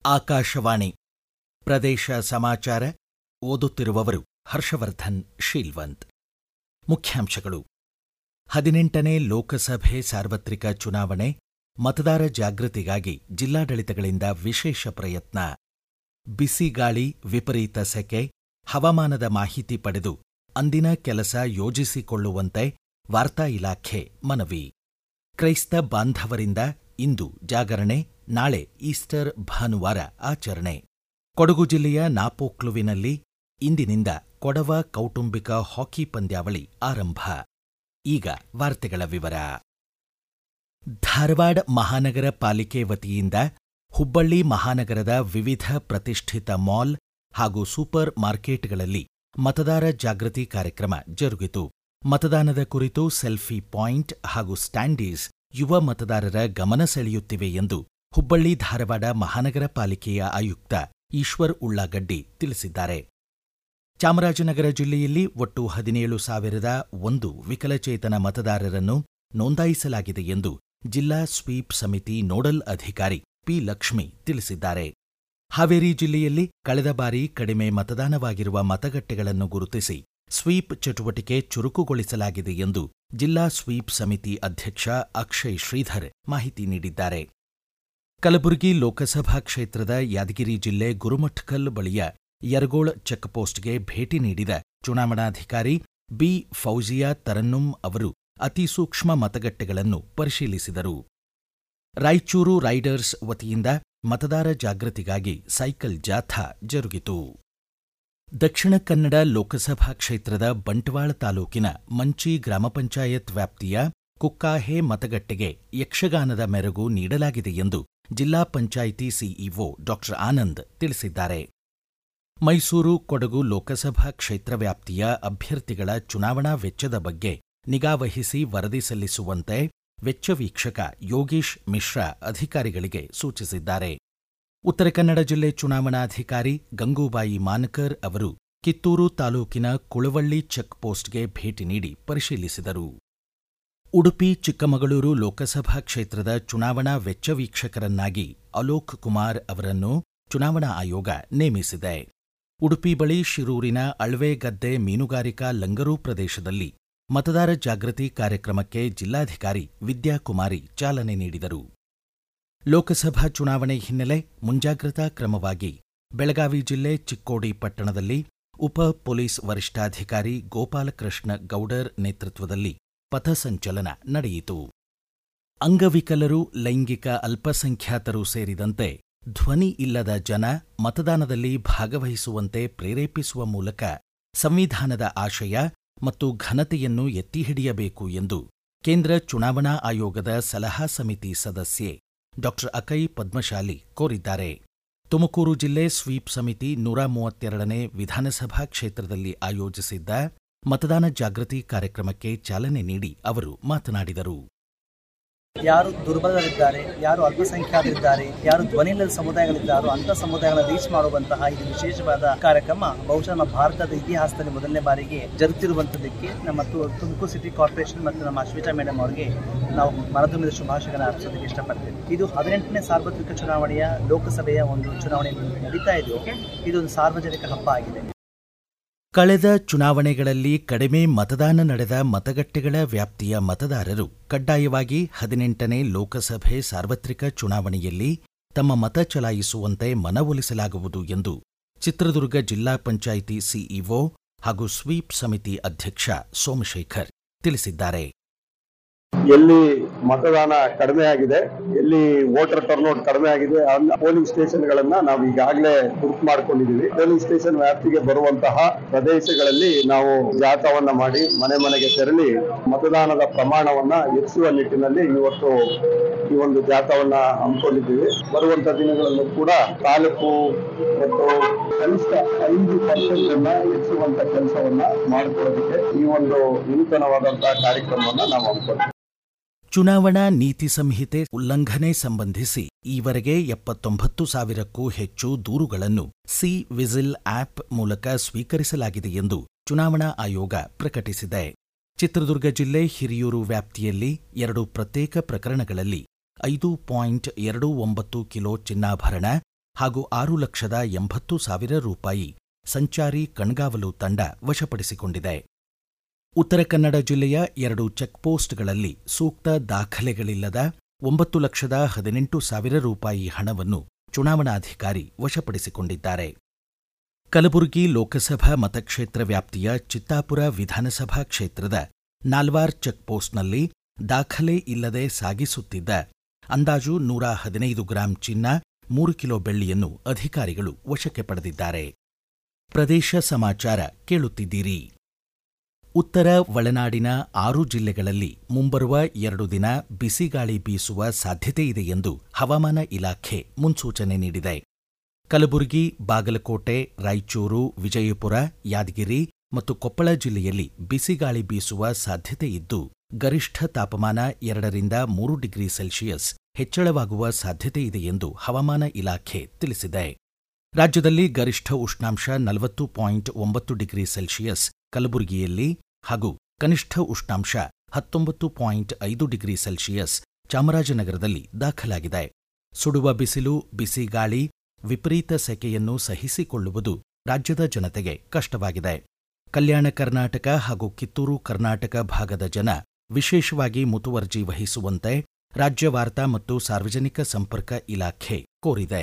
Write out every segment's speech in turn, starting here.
ಆಕಾಶವಾಣಿ ಪ್ರದೇಶ ಸಮಾಚಾರ ಓದುತ್ತಿರುವವರು ಹರ್ಷವರ್ಧನ್ ಶೀಲ್ವಂತ್ ಮುಖ್ಯಾಂಶಗಳು ಹದಿನೆಂಟನೇ ಲೋಕಸಭೆ ಸಾರ್ವತ್ರಿಕ ಚುನಾವಣೆ ಮತದಾರ ಜಾಗೃತಿಗಾಗಿ ಜಿಲ್ಲಾಡಳಿತಗಳಿಂದ ವಿಶೇಷ ಪ್ರಯತ್ನ ಬಿಸಿಗಾಳಿ ವಿಪರೀತ ಸೆಕೆ ಹವಾಮಾನದ ಮಾಹಿತಿ ಪಡೆದು ಅಂದಿನ ಕೆಲಸ ಯೋಜಿಸಿಕೊಳ್ಳುವಂತೆ ವಾರ್ತಾ ಇಲಾಖೆ ಮನವಿ ಕ್ರೈಸ್ತ ಬಾಂಧವರಿಂದ ಇಂದು ಜಾಗರಣೆ ನಾಳೆ ಈಸ್ಟರ್ ಭಾನುವಾರ ಆಚರಣೆ ಕೊಡಗು ಜಿಲ್ಲೆಯ ನಾಪೋಕ್ಲುವಿನಲ್ಲಿ ಇಂದಿನಿಂದ ಕೊಡವ ಕೌಟುಂಬಿಕ ಹಾಕಿ ಪಂದ್ಯಾವಳಿ ಆರಂಭ ಈಗ ವಾರ್ತೆಗಳ ವಿವರ ಧಾರವಾಡ ಮಹಾನಗರ ಪಾಲಿಕೆ ವತಿಯಿಂದ ಹುಬ್ಬಳ್ಳಿ ಮಹಾನಗರದ ವಿವಿಧ ಪ್ರತಿಷ್ಠಿತ ಮಾಲ್ ಹಾಗೂ ಸೂಪರ್ ಮಾರ್ಕೆಟ್ಗಳಲ್ಲಿ ಮತದಾರ ಜಾಗೃತಿ ಕಾರ್ಯಕ್ರಮ ಜರುಗಿತು ಮತದಾನದ ಕುರಿತು ಸೆಲ್ಫಿ ಪಾಯಿಂಟ್ ಹಾಗೂ ಸ್ಟ್ಯಾಂಡೀಸ್ ಯುವ ಮತದಾರರ ಗಮನ ಸೆಳೆಯುತ್ತಿವೆ ಎಂದು ಹುಬ್ಬಳ್ಳಿ ಧಾರವಾಡ ಮಹಾನಗರ ಪಾಲಿಕೆಯ ಆಯುಕ್ತ ಈಶ್ವರ್ ಉಳ್ಳಾಗಡ್ಡಿ ತಿಳಿಸಿದ್ದಾರೆ ಚಾಮರಾಜನಗರ ಜಿಲ್ಲೆಯಲ್ಲಿ ಒಟ್ಟು ಹದಿನೇಳು ಸಾವಿರದ ಒಂದು ವಿಕಲಚೇತನ ಮತದಾರರನ್ನು ನೋಂದಾಯಿಸಲಾಗಿದೆ ಎಂದು ಜಿಲ್ಲಾ ಸ್ವೀಪ್ ಸಮಿತಿ ನೋಡಲ್ ಅಧಿಕಾರಿ ಪಿ ಲಕ್ಷ್ಮಿ ತಿಳಿಸಿದ್ದಾರೆ ಹಾವೇರಿ ಜಿಲ್ಲೆಯಲ್ಲಿ ಕಳೆದ ಬಾರಿ ಕಡಿಮೆ ಮತದಾನವಾಗಿರುವ ಮತಗಟ್ಟೆಗಳನ್ನು ಗುರುತಿಸಿ ಸ್ವೀಪ್ ಚಟುವಟಿಕೆ ಚುರುಕುಗೊಳಿಸಲಾಗಿದೆ ಎಂದು ಜಿಲ್ಲಾ ಸ್ವೀಪ್ ಸಮಿತಿ ಅಧ್ಯಕ್ಷ ಅಕ್ಷಯ್ ಶ್ರೀಧರ್ ಮಾಹಿತಿ ನೀಡಿದ್ದಾರೆ ಕಲಬುರಗಿ ಲೋಕಸಭಾ ಕ್ಷೇತ್ರದ ಯಾದಗಿರಿ ಜಿಲ್ಲೆ ಗುರುಮಠಕಲ್ ಬಳಿಯ ಯರಗೋಳ್ ಚೆಕ್ಪೋಸ್ಟ್ಗೆ ಭೇಟಿ ನೀಡಿದ ಚುನಾವಣಾಧಿಕಾರಿ ಬಿ ಫೌಜಿಯಾ ತರನ್ನುಂ ಅವರು ಅತಿಸೂಕ್ಷ್ಮ ಮತಗಟ್ಟೆಗಳನ್ನು ಪರಿಶೀಲಿಸಿದರು ರಾಯಚೂರು ರೈಡರ್ಸ್ ವತಿಯಿಂದ ಮತದಾರ ಜಾಗೃತಿಗಾಗಿ ಸೈಕಲ್ ಜಾಥಾ ಜರುಗಿತು ದಕ್ಷಿಣ ಕನ್ನಡ ಲೋಕಸಭಾ ಕ್ಷೇತ್ರದ ಬಂಟ್ವಾಳ ತಾಲೂಕಿನ ಮಂಚಿ ಗ್ರಾಮ ಪಂಚಾಯತ್ ವ್ಯಾಪ್ತಿಯ ಕುಕ್ಕಾಹೆ ಮತಗಟ್ಟೆಗೆ ಯಕ್ಷಗಾನದ ಮೆರುಗು ನೀಡಲಾಗಿದೆ ಎಂದು ಜಿಲ್ಲಾ ಪಂಚಾಯಿತಿ ಸಿಇಒ ಡಾಕ್ಟರ್ ಆನಂದ್ ತಿಳಿಸಿದ್ದಾರೆ ಮೈಸೂರು ಕೊಡಗು ಲೋಕಸಭಾ ಕ್ಷೇತ್ರ ವ್ಯಾಪ್ತಿಯ ಅಭ್ಯರ್ಥಿಗಳ ಚುನಾವಣಾ ವೆಚ್ಚದ ಬಗ್ಗೆ ನಿಗಾವಹಿಸಿ ವರದಿ ಸಲ್ಲಿಸುವಂತೆ ವೆಚ್ಚ ವೀಕ್ಷಕ ಯೋಗೀಶ್ ಮಿಶ್ರಾ ಅಧಿಕಾರಿಗಳಿಗೆ ಸೂಚಿಸಿದ್ದಾರೆ ಉತ್ತರ ಕನ್ನಡ ಜಿಲ್ಲೆ ಚುನಾವಣಾಧಿಕಾರಿ ಗಂಗೂಬಾಯಿ ಮಾನಕರ್ ಅವರು ಕಿತ್ತೂರು ತಾಲೂಕಿನ ಕುಳವಳ್ಳಿ ಚೆಕ್ ಪೋಸ್ಟ್ಗೆ ಭೇಟಿ ನೀಡಿ ಪರಿಶೀಲಿಸಿದರು ಉಡುಪಿ ಚಿಕ್ಕಮಗಳೂರು ಲೋಕಸಭಾ ಕ್ಷೇತ್ರದ ಚುನಾವಣಾ ವೆಚ್ಚ ವೀಕ್ಷಕರನ್ನಾಗಿ ಅಲೋಕ್ ಕುಮಾರ್ ಅವರನ್ನು ಚುನಾವಣಾ ಆಯೋಗ ನೇಮಿಸಿದೆ ಉಡುಪಿ ಬಳಿ ಶಿರೂರಿನ ಅಳ್ವೆಗದ್ದೆ ಮೀನುಗಾರಿಕಾ ಲಂಗರು ಪ್ರದೇಶದಲ್ಲಿ ಮತದಾರ ಜಾಗೃತಿ ಕಾರ್ಯಕ್ರಮಕ್ಕೆ ಜಿಲ್ಲಾಧಿಕಾರಿ ವಿದ್ಯಾಕುಮಾರಿ ಚಾಲನೆ ನೀಡಿದರು ಲೋಕಸಭಾ ಚುನಾವಣೆ ಹಿನ್ನೆಲೆ ಮುಂಜಾಗ್ರತಾ ಕ್ರಮವಾಗಿ ಬೆಳಗಾವಿ ಜಿಲ್ಲೆ ಚಿಕ್ಕೋಡಿ ಪಟ್ಟಣದಲ್ಲಿ ಉಪ ಪೊಲೀಸ್ ವರಿಷ್ಠಾಧಿಕಾರಿ ಗೋಪಾಲಕೃಷ್ಣ ಗೌಡರ್ ನೇತೃತ್ವದಲ್ಲಿ ಪಥಸಂಚಲನ ನಡೆಯಿತು ಅಂಗವಿಕಲರು ಲೈಂಗಿಕ ಅಲ್ಪಸಂಖ್ಯಾತರು ಸೇರಿದಂತೆ ಧ್ವನಿ ಇಲ್ಲದ ಜನ ಮತದಾನದಲ್ಲಿ ಭಾಗವಹಿಸುವಂತೆ ಪ್ರೇರೇಪಿಸುವ ಮೂಲಕ ಸಂವಿಧಾನದ ಆಶಯ ಮತ್ತು ಘನತೆಯನ್ನು ಎತ್ತಿಹಿಡಿಯಬೇಕು ಎಂದು ಕೇಂದ್ರ ಚುನಾವಣಾ ಆಯೋಗದ ಸಲಹಾ ಸಮಿತಿ ಸದಸ್ಯೆ ಡಾಕ್ಟರ್ ಅಕೈ ಪದ್ಮಶಾಲಿ ಕೋರಿದ್ದಾರೆ ತುಮಕೂರು ಜಿಲ್ಲೆ ಸ್ವೀಪ್ ಸಮಿತಿ ನೂರ ಮೂವತ್ತೆರಡನೇ ವಿಧಾನಸಭಾ ಕ್ಷೇತ್ರದಲ್ಲಿ ಆಯೋಜಿಸಿದ್ದ ಮತದಾನ ಜಾಗೃತಿ ಕಾರ್ಯಕ್ರಮಕ್ಕೆ ಚಾಲನೆ ನೀಡಿ ಅವರು ಮಾತನಾಡಿದರು ಯಾರು ದುರ್ಬಲರಿದ್ದಾರೆ ಯಾರು ಅಲ್ಪಸಂಖ್ಯಾತರಿದ್ದಾರೆ ಯಾರು ಧ್ವನಿಲ್ಲದ ಸಮುದಾಯಗಳಿದ್ದಾರೋ ಅಂತ ಸಮುದಾಯಗಳ ರೀಚ್ ಮಾಡುವಂತಹ ಇದು ವಿಶೇಷವಾದ ಕಾರ್ಯಕ್ರಮ ಬಹುಶಃ ನಮ್ಮ ಭಾರತದ ಇತಿಹಾಸದಲ್ಲಿ ಮೊದಲನೇ ಬಾರಿಗೆ ಜರುಗುತ್ತಿರುವಂತದಕ್ಕೆ ನಮ್ಮ ತು- ತುಮಕೂರು ಸಿಟಿ ಕಾರ್ಪೊರೇಷನ್ ಮತ್ತು ನಮ್ಮ ಅಶ್ವಿತಾ ಮೇಡಮ್ ಅವರಿಗೆ ನಾವು ಮನತುಂಬಿದ ಶುಭಾಶಯಗಳನ್ನು ಅರ್ಪಿಸೋದಕ್ಕೆ ಇಷ್ಟಪಡ್ತೇವೆ ಇದು ಹದಿನೆಂಟನೇ ಸಾರ್ವತ್ರಿಕ ಚುನಾವಣೆಯ ಲೋಕಸಭೆಯ ಒಂದು ಚುನಾವಣೆ ನಡೀತಾ ಇದೆ ಇದೊಂದು ಸಾರ್ವಜನಿಕ ಹಬ್ಬ ಆಗಿದೆ ಕಳೆದ ಚುನಾವಣೆಗಳಲ್ಲಿ ಕಡಿಮೆ ಮತದಾನ ನಡೆದ ಮತಗಟ್ಟೆಗಳ ವ್ಯಾಪ್ತಿಯ ಮತದಾರರು ಕಡ್ಡಾಯವಾಗಿ ಹದಿನೆಂಟನೇ ಲೋಕಸಭೆ ಸಾರ್ವತ್ರಿಕ ಚುನಾವಣೆಯಲ್ಲಿ ತಮ್ಮ ಮತ ಚಲಾಯಿಸುವಂತೆ ಮನವೊಲಿಸಲಾಗುವುದು ಎಂದು ಚಿತ್ರದುರ್ಗ ಜಿಲ್ಲಾ ಪಂಚಾಯಿತಿ ಸಿಇಒ ಹಾಗೂ ಸ್ವೀಪ್ ಸಮಿತಿ ಅಧ್ಯಕ್ಷ ಸೋಮಶೇಖರ್ ತಿಳಿಸಿದ್ದಾರೆ ಎಲ್ಲಿ ಮತದಾನ ಕಡಿಮೆ ಆಗಿದೆ ಎಲ್ಲಿ ವೋಟರ್ ಟರ್ನ್ಔಟ್ ಕಡಿಮೆ ಆಗಿದೆ ಅಂತ ಪೋಲಿಂಗ್ ಸ್ಟೇಷನ್ ಗಳನ್ನ ನಾವು ಈಗಾಗಲೇ ಗುರುತು ಮಾಡ್ಕೊಂಡಿದೀವಿ ಪೋಲಿಂಗ್ ಸ್ಟೇಷನ್ ವ್ಯಾಪ್ತಿಗೆ ಬರುವಂತಹ ಪ್ರದೇಶಗಳಲ್ಲಿ ನಾವು ಜಾಥವನ್ನ ಮಾಡಿ ಮನೆ ಮನೆಗೆ ತೆರಳಿ ಮತದಾನದ ಪ್ರಮಾಣವನ್ನ ಹೆಚ್ಚಿಸುವ ನಿಟ್ಟಿನಲ್ಲಿ ಇವತ್ತು ಈ ಒಂದು ಜಾಥವನ್ನ ಹಮ್ಮಿಕೊಂಡಿದ್ದೀವಿ ಬರುವಂತ ದಿನಗಳಲ್ಲೂ ಕೂಡ ತಾಲೂಕು ಮತ್ತು ಕನಿಷ್ಠ ಐದು ಪರ್ಸೆಂಟ್ ಅನ್ನ ಹೆಚ್ಚಿಸುವಂತ ಕೆಲಸವನ್ನ ಮಾಡಿಕೊಳ್ಳೋದಕ್ಕೆ ಈ ಒಂದು ನೂತನವಾದಂತಹ ಕಾರ್ಯಕ್ರಮವನ್ನ ನಾವು ಹಮ್ಮಿಕೊಂಡಿದ್ದೀವಿ ಚುನಾವಣಾ ನೀತಿ ಸಂಹಿತೆ ಉಲ್ಲಂಘನೆ ಸಂಬಂಧಿಸಿ ಈವರೆಗೆ ಎಪ್ಪತ್ತೊಂಬತ್ತು ಸಾವಿರಕ್ಕೂ ಹೆಚ್ಚು ದೂರುಗಳನ್ನು ಸಿ ವಿಜಿಲ್ ಆಪ್ ಮೂಲಕ ಸ್ವೀಕರಿಸಲಾಗಿದೆ ಎಂದು ಚುನಾವಣಾ ಆಯೋಗ ಪ್ರಕಟಿಸಿದೆ ಚಿತ್ರದುರ್ಗ ಜಿಲ್ಲೆ ಹಿರಿಯೂರು ವ್ಯಾಪ್ತಿಯಲ್ಲಿ ಎರಡು ಪ್ರತ್ಯೇಕ ಪ್ರಕರಣಗಳಲ್ಲಿ ಐದು ಪಾಯಿಂಟ್ ಎರಡು ಒಂಬತ್ತು ಕಿಲೋ ಚಿನ್ನಾಭರಣ ಹಾಗೂ ಆರು ಲಕ್ಷದ ಎಂಬತ್ತು ಸಾವಿರ ರೂಪಾಯಿ ಸಂಚಾರಿ ಕಣ್ಗಾವಲು ತಂಡ ವಶಪಡಿಸಿಕೊಂಡಿದೆ ಉತ್ತರ ಕನ್ನಡ ಜಿಲ್ಲೆಯ ಎರಡು ಚೆಕ್ಪೋಸ್ಟ್ಗಳಲ್ಲಿ ಸೂಕ್ತ ದಾಖಲೆಗಳಿಲ್ಲದ ಒಂಬತ್ತು ಲಕ್ಷದ ಹದಿನೆಂಟು ಸಾವಿರ ರೂಪಾಯಿ ಹಣವನ್ನು ಚುನಾವಣಾಧಿಕಾರಿ ವಶಪಡಿಸಿಕೊಂಡಿದ್ದಾರೆ ಕಲಬುರಗಿ ಲೋಕಸಭಾ ಮತಕ್ಷೇತ್ರ ವ್ಯಾಪ್ತಿಯ ಚಿತ್ತಾಪುರ ವಿಧಾನಸಭಾ ಕ್ಷೇತ್ರದ ನಾಲ್ವಾರ್ ಚೆಕ್ಪೋಸ್ಟ್ನಲ್ಲಿ ದಾಖಲೆ ಇಲ್ಲದೆ ಸಾಗಿಸುತ್ತಿದ್ದ ಅಂದಾಜು ನೂರ ಹದಿನೈದು ಗ್ರಾಂ ಚಿನ್ನ ಮೂರು ಕಿಲೋ ಬೆಳ್ಳಿಯನ್ನು ಅಧಿಕಾರಿಗಳು ವಶಕ್ಕೆ ಪಡೆದಿದ್ದಾರೆ ಪ್ರದೇಶ ಸಮಾಚಾರ ಕೇಳುತ್ತಿದ್ದೀರಿ ಉತ್ತರ ಒಳನಾಡಿನ ಆರು ಜಿಲ್ಲೆಗಳಲ್ಲಿ ಮುಂಬರುವ ಎರಡು ದಿನ ಬಿಸಿಗಾಳಿ ಬೀಸುವ ಸಾಧ್ಯತೆಯಿದೆ ಎಂದು ಹವಾಮಾನ ಇಲಾಖೆ ಮುನ್ಸೂಚನೆ ನೀಡಿದೆ ಕಲಬುರಗಿ ಬಾಗಲಕೋಟೆ ರಾಯಚೂರು ವಿಜಯಪುರ ಯಾದಗಿರಿ ಮತ್ತು ಕೊಪ್ಪಳ ಜಿಲ್ಲೆಯಲ್ಲಿ ಬಿಸಿಗಾಳಿ ಬೀಸುವ ಸಾಧ್ಯತೆಯಿದ್ದು ಗರಿಷ್ಠ ತಾಪಮಾನ ಎರಡರಿಂದ ಮೂರು ಡಿಗ್ರಿ ಸೆಲ್ಸಿಯಸ್ ಹೆಚ್ಚಳವಾಗುವ ಸಾಧ್ಯತೆಯಿದೆ ಎಂದು ಹವಾಮಾನ ಇಲಾಖೆ ತಿಳಿಸಿದೆ ರಾಜ್ಯದಲ್ಲಿ ಗರಿಷ್ಠ ಉಷ್ಣಾಂಶ ನಲವತ್ತು ಪಾಯಿಂಟ್ ಒಂಬತ್ತು ಡಿಗ್ರಿ ಸೆಲ್ಸಿಯಸ್ ಕಲಬುರಗಿಯಲ್ಲಿ ಹಾಗೂ ಕನಿಷ್ಠ ಉಷ್ಣಾಂಶ ಹತ್ತೊಂಬತ್ತು ಪಾಯಿಂಟ್ ಐದು ಡಿಗ್ರಿ ಸೆಲ್ಸಿಯಸ್ ಚಾಮರಾಜನಗರದಲ್ಲಿ ದಾಖಲಾಗಿದೆ ಸುಡುವ ಬಿಸಿಲು ಬಿಸಿಗಾಳಿ ವಿಪರೀತ ಸೆಕೆಯನ್ನು ಸಹಿಸಿಕೊಳ್ಳುವುದು ರಾಜ್ಯದ ಜನತೆಗೆ ಕಷ್ಟವಾಗಿದೆ ಕಲ್ಯಾಣ ಕರ್ನಾಟಕ ಹಾಗೂ ಕಿತ್ತೂರು ಕರ್ನಾಟಕ ಭಾಗದ ಜನ ವಿಶೇಷವಾಗಿ ಮುತುವರ್ಜಿ ವಹಿಸುವಂತೆ ರಾಜ್ಯ ವಾರ್ತಾ ಮತ್ತು ಸಾರ್ವಜನಿಕ ಸಂಪರ್ಕ ಇಲಾಖೆ ಕೋರಿದೆ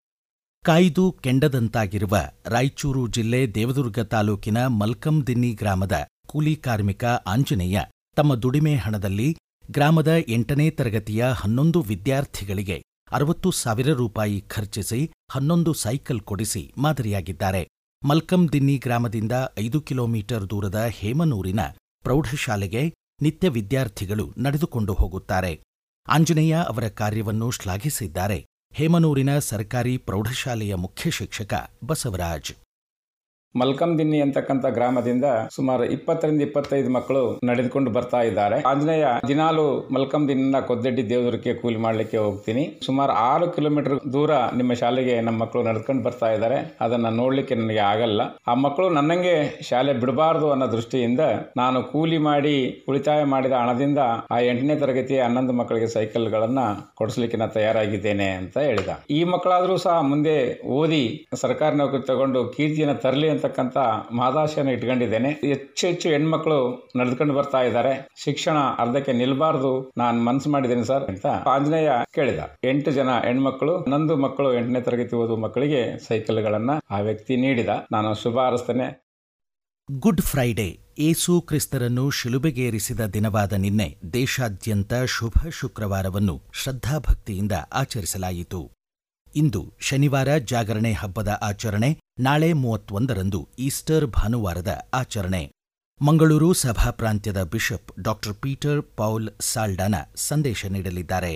ಕಾಯ್ದು ಕೆಂಡದಂತಾಗಿರುವ ರಾಯಚೂರು ಜಿಲ್ಲೆ ದೇವದುರ್ಗ ತಾಲೂಕಿನ ಮಲ್ಕಂದಿನ್ನಿ ಗ್ರಾಮದ ಕೂಲಿ ಕಾರ್ಮಿಕ ಆಂಜನೇಯ ತಮ್ಮ ದುಡಿಮೆ ಹಣದಲ್ಲಿ ಗ್ರಾಮದ ಎಂಟನೇ ತರಗತಿಯ ಹನ್ನೊಂದು ವಿದ್ಯಾರ್ಥಿಗಳಿಗೆ ಅರವತ್ತು ಸಾವಿರ ರೂಪಾಯಿ ಖರ್ಚಿಸಿ ಹನ್ನೊಂದು ಸೈಕಲ್ ಕೊಡಿಸಿ ಮಾದರಿಯಾಗಿದ್ದಾರೆ ಮಲ್ಕಂದಿನ್ನಿ ಗ್ರಾಮದಿಂದ ಐದು ಕಿಲೋಮೀಟರ್ ದೂರದ ಹೇಮನೂರಿನ ಪ್ರೌಢಶಾಲೆಗೆ ನಿತ್ಯ ವಿದ್ಯಾರ್ಥಿಗಳು ನಡೆದುಕೊಂಡು ಹೋಗುತ್ತಾರೆ ಆಂಜನೇಯ ಅವರ ಕಾರ್ಯವನ್ನು ಶ್ಲಾಘಿಸಿದ್ದಾರೆ ಹೇಮನೂರಿನ ಸರ್ಕಾರಿ ಪ್ರೌಢಶಾಲೆಯ ಮುಖ್ಯ ಶಿಕ್ಷಕ ಬಸವರಾಜ್ ಮಲ್ಕಂದಿನ್ನಿ ಅಂತಕ್ಕಂಥ ಗ್ರಾಮದಿಂದ ಸುಮಾರು ಇಪ್ಪತ್ತರಿಂದ ಇಪ್ಪತ್ತೈದು ಮಕ್ಕಳು ನಡೆದುಕೊಂಡು ಬರ್ತಾ ಇದ್ದಾರೆ ಆಂಜನೇಯ ದಿನಾಲು ಮಲ್ಕಂದಿನ್ನಿಂದ ಕೊದ್ದೆಡ್ಡಿ ದೇವದುರ್ಗಕ್ಕೆ ಕೂಲಿ ಮಾಡಲಿಕ್ಕೆ ಹೋಗ್ತೀನಿ ಸುಮಾರು ಆರು ಕಿಲೋಮೀಟರ್ ದೂರ ನಿಮ್ಮ ಶಾಲೆಗೆ ನಮ್ಮ ಮಕ್ಕಳು ನಡೆದುಕೊಂಡು ಬರ್ತಾ ಇದ್ದಾರೆ ಅದನ್ನ ನೋಡ್ಲಿಕ್ಕೆ ನನಗೆ ಆಗಲ್ಲ ಆ ಮಕ್ಕಳು ನನ್ನಂಗೆ ಶಾಲೆ ಬಿಡಬಾರದು ಅನ್ನೋ ದೃಷ್ಟಿಯಿಂದ ನಾನು ಕೂಲಿ ಮಾಡಿ ಉಳಿತಾಯ ಮಾಡಿದ ಹಣದಿಂದ ಆ ಎಂಟನೇ ತರಗತಿಯ ಹನ್ನೊಂದು ಮಕ್ಕಳಿಗೆ ಸೈಕಲ್ಗಳನ್ನ ಕೊಡಿಸ್ಲಿಕ್ಕೆ ನಾನು ತಯಾರಾಗಿದ್ದೇನೆ ಅಂತ ಹೇಳಿದ ಈ ಮಕ್ಕಳಾದರೂ ಸಹ ಮುಂದೆ ಓದಿ ಸರ್ಕಾರಿ ನೌಕರಿ ತಗೊಂಡು ಕೀರ್ತಿಯನ್ನು ತರಲಿ ಅಂತಕ್ಕಂಥ ಮಹದಾಶೆಯನ್ನು ಇಟ್ಕೊಂಡಿದ್ದೇನೆ ಹೆಚ್ಚು ಹೆಚ್ಚು ಹೆಣ್ಮಕ್ಳು ನಡೆದುಕೊಂಡು ಬರ್ತಾ ಇದ್ದಾರೆ ಶಿಕ್ಷಣ ಅರ್ಧಕ್ಕೆ ನಿಲ್ಬಾರ್ದು ನಾನು ಮನಸ್ಸು ಮಾಡಿದ್ದೇನೆ ಸರ್ ಅಂತ ಆಂಜನೇಯ ಕೇಳಿದ ಎಂಟು ಜನ ಹೆಣ್ಮಕ್ಳು ಹನ್ನೊಂದು ಮಕ್ಕಳು ಎಂಟನೇ ತರಗತಿ ಓದುವ ಮಕ್ಕಳಿಗೆ ಸೈಕಲ್ಗಳನ್ನ ಆ ವ್ಯಕ್ತಿ ನೀಡಿದ ನಾನು ಶುಭ ಹಾರಸ್ತೇನೆ ಗುಡ್ ಫ್ರೈಡೆ ಏಸು ಕ್ರಿಸ್ತರನ್ನು ಶಿಲುಬೆಗೇರಿಸಿದ ದಿನವಾದ ನಿನ್ನೆ ದೇಶಾದ್ಯಂತ ಶುಭ ಶುಕ್ರವಾರವನ್ನು ಶ್ರದ್ಧಾಭಕ್ತಿಯಿಂದ ಆಚರಿಸಲಾಯಿತು ಇಂದು ಶನಿವಾರ ಜಾಗರಣೆ ಹಬ್ಬದ ಆಚರಣೆ ನಾಳೆ ಮೂವತ್ತೊಂದರಂದು ಈಸ್ಟರ್ ಭಾನುವಾರದ ಆಚರಣೆ ಮಂಗಳೂರು ಸಭಾ ಪ್ರಾಂತ್ಯದ bishop doctor Peter Paul Saldanha ಸಂದೇಶ ನೀಡಲಿದ್ದಾರೆ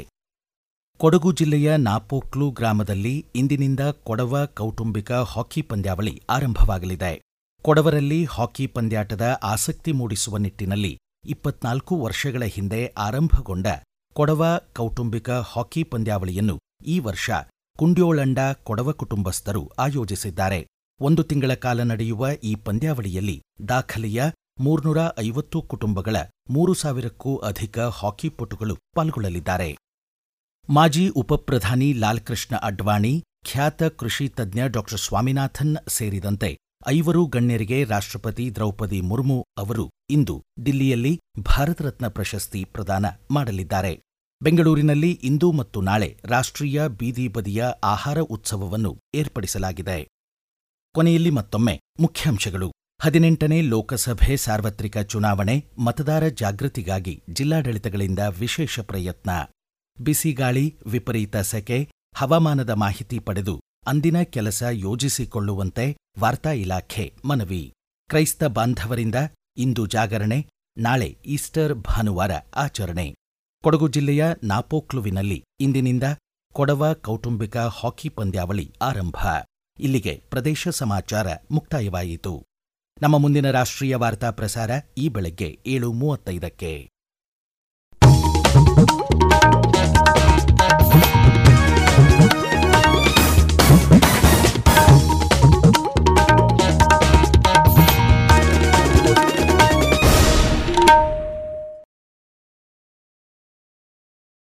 ಕೊಡಗು ಜಿಲ್ಲೆಯ ನಾಪೋಕ್ಲು ಗ್ರಾಮದಲ್ಲಿ ಇಂದಿನಿಂದ ಕೊಡವ ಕೌಟುಂಬಿಕ ಹಾಕಿ ಪಂದ್ಯಾವಳಿ ಆರಂಭವಾಗಲಿದೆ ಕೊಡವರಲ್ಲಿ ಹಾಕಿ ಪಂದ್ಯಾಟದ ಆಸಕ್ತಿ ಮೂಡಿಸುವ ನಿಟ್ಟಿನಲ್ಲಿ ಇಪ್ಪತ್ನಾಲ್ಕು ವರ್ಷಗಳ ಹಿಂದೆ ಆರಂಭಗೊಂಡ ಕೊಡವ ಕೌಟುಂಬಿಕ ಹಾಕಿ ಪಂದ್ಯಾವಳಿಯನ್ನು ಈ ವರ್ಷ ಕುಂಡ್ಯೋಳಂಡ ಕೊಡವ ಕುಟುಂಬಸ್ಥರು ಆಯೋಜಿಸಿದ್ದಾರೆ ಒಂದು ತಿಂಗಳ ಕಾಲ ನಡೆಯುವ ಈ ಪಂದ್ಯಾವಳಿಯಲ್ಲಿ ದಾಖಲೆಯ ಮೂರ್ನೂರ ಐವತ್ತು ಕುಟುಂಬಗಳ ಮೂರು ಸಾವಿರಕ್ಕೂ ಅಧಿಕ ಹಾಕಿ ಪಟುಗಳು ಪಾಲ್ಗೊಳ್ಳಲಿದ್ದಾರೆ ಮಾಜಿ ಉಪಪ್ರಧಾನಿ ಲಾಲ್ಕೃಷ್ಣ ಅಡ್ವಾಣಿ ಖ್ಯಾತ ಕೃಷಿ ತಜ್ಞ ಡಾಕ್ಟರ್ ಸ್ವಾಮಿನಾಥನ್ ಸೇರಿದಂತೆ ಐವರು ಗಣ್ಯರಿಗೆ ರಾಷ್ಟ್ರಪತಿ ದ್ರೌಪದಿ ಮುರ್ಮು ಅವರು ಇಂದು ದಿಲ್ಲಿಯಲ್ಲಿ ಭಾರತ ರತ್ನ ಪ್ರಶಸ್ತಿ ಪ್ರದಾನ ಮಾಡಲಿದ್ದಾರೆ ಬೆಂಗಳೂರಿನಲ್ಲಿ ಇಂದು ಮತ್ತು ನಾಳೆ ರಾಷ್ಟ್ರೀಯ ಬೀದಿ ಬದಿಯ ಆಹಾರ ಉತ್ಸವವನ್ನು ಏರ್ಪಡಿಸಲಾಗಿದೆ ಕೊನೆಯಲ್ಲಿ ಮತ್ತೊಮ್ಮೆ ಮುಖ್ಯಾಂಶಗಳು ಹದಿನೆಂಟನೇ ಲೋಕಸಭೆ ಸಾರ್ವತ್ರಿಕ ಚುನಾವಣೆ ಮತದಾರ ಜಾಗೃತಿಗಾಗಿ ಜಿಲ್ಲಾಡಳಿತಗಳಿಂದ ವಿಶೇಷ ಪ್ರಯತ್ನ ಬಿಸಿಗಾಳಿ ವಿಪರೀತ ಸೆಕೆ ಹವಾಮಾನದ ಮಾಹಿತಿ ಪಡೆದು ಅಂದಿನ ಕೆಲಸ ಯೋಜಿಸಿಕೊಳ್ಳುವಂತೆ ವಾರ್ತಾ ಇಲಾಖೆ ಮನವಿ ಕ್ರೈಸ್ತ ಬಾಂಧವರಿಂದ ಇಂದು ಜಾಗರಣೆ ನಾಳೆ ಈಸ್ಟರ್ ಭಾನುವಾರ ಆಚರಣೆ ಕೊಡಗು ಜಿಲ್ಲೆಯ ನಾಪೋಕ್ಲುವಿನಲ್ಲಿ ಇಂದಿನಿಂದ ಕೊಡವ ಕೌಟುಂಬಿಕ ಹಾಕಿ ಪಂದ್ಯಾವಳಿ ಆರಂಭ ಇಲ್ಲಿಗೆ ಪ್ರದೇಶ ಸಮಾಚಾರ ಮುಕ್ತಾಯವಾಯಿತು ನಮ್ಮ ಮುಂದಿನ ರಾಷ್ಟ್ರೀಯ ವಾರ್ತಾ ಪ್ರಸಾರ ಈ ಬೆಳಗ್ಗೆ ಏಳು ಮೂವತ್ತೈದಕ್ಕೆ